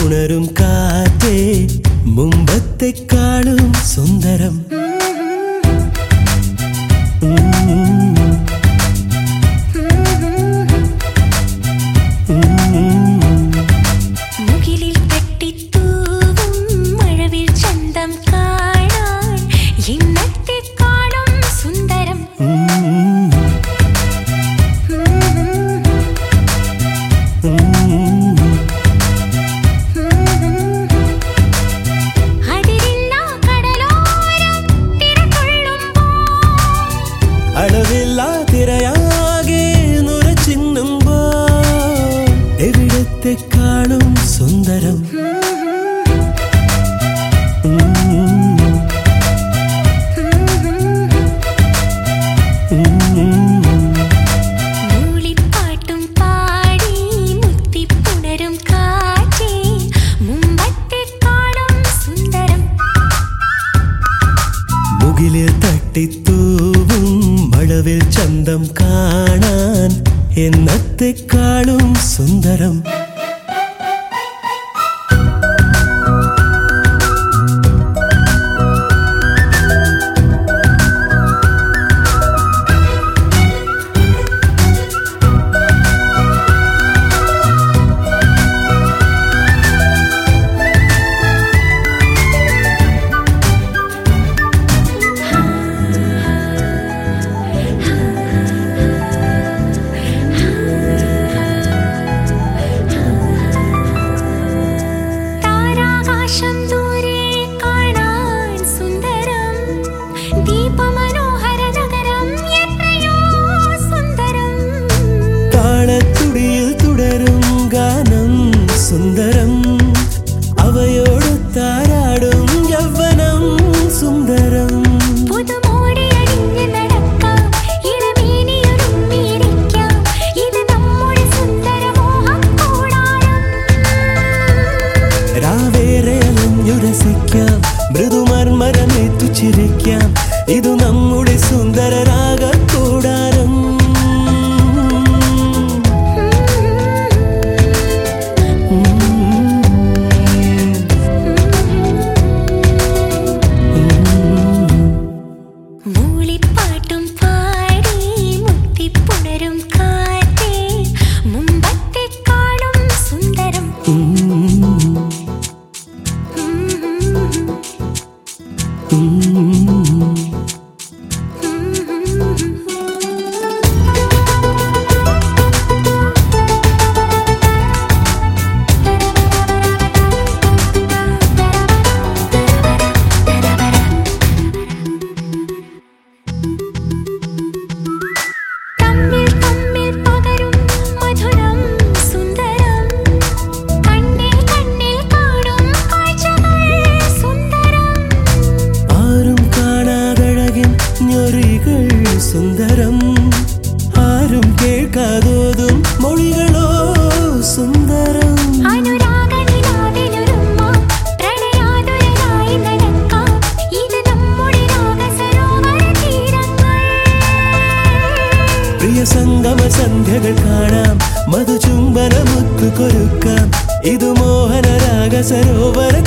പുണരും കാറ്റേ മുമ്പത്തെക്കാളും സുന്ദരം മുകിലിൽ തട്ടിത്തൂവും മഴവിൽ ചന്തം കാണാൻ ഇന്നത്തെക്കാളും സുന്ദരം അതിരില്ലാ കടലോരം തിരകൊള്ളുമ്പോൾ അളവില്ലാ തിരയാകെ നുരച്ചിന്നുമ്പോ എവിടത്തെക്കാളും സുന്ദരം മൂളിപ്പാട്ടും പാടി മുത്തിപ്പുണരും കാറ്റേ മുമ്പത്തെക്കാളും സുന്ദരം മുകിലിൽ തട്ടിത്തൂവും മഴവിൽ ചന്തം കാണാൻ എന്നത്തെക്കാളും സുന്ദരം താരാകാശം ദൂരെ കാണാൻ സുന്ദരം ദീപമനോഹര നഗരം എത്രയോ സുന്ദരം താളത്തുടിയിൽ തുടരും ഗാനം സുന്ദരം അവയോട് താരാടും യൗവനം സുന്ദരം പുതുമോടിയണിഞ്ഞ് നടക്കാം ഇളമേനിയൊരുമ്മിയിരിക്കാം ഇത് നമ്മുടെ സുന്ദര മോഹം കൂടാരം രാവേറെ അലഞ്ഞുരസിക്കാം മൃദുമർമരമേറ്റു ചിരിക്കാം ഇതു നമ്മുടെ സുന്ദര രാഗക്കൂടാരം മൂളിപ്പാട്ടും പാടി മുത്തിപ്പുണരും കാറ്റേ മുമ്പത്തെക്കാളും സുന്ദരം തമ്മിൽ തമ്മിൽ പകരും മധുരം സുന്ദരം കണ്ണിൽ കണ്ണിൽ കാണും കാഴ്ചകൾ സുന്ദരം ആരും കാണാതഴകിൻ ഞൊറികൾ സുന്ദരം ആരും കേൾക്കാതോതും മൊഴികളോ സുന്ദരം അനുരാഗനിലാവിലൊരുമ്മ പ്രണയാതുരനായി നടക്കാം ഇത് നമ്മുടെ രാഗസരോവര തീരങ്ങൾ പ്രിയ സംഗമ സന്ധ്യകൾ കാണാം മധുചുംബനമുത്തു കൊരുക്കാം ഇത് മോഹന രാഗ സരോവര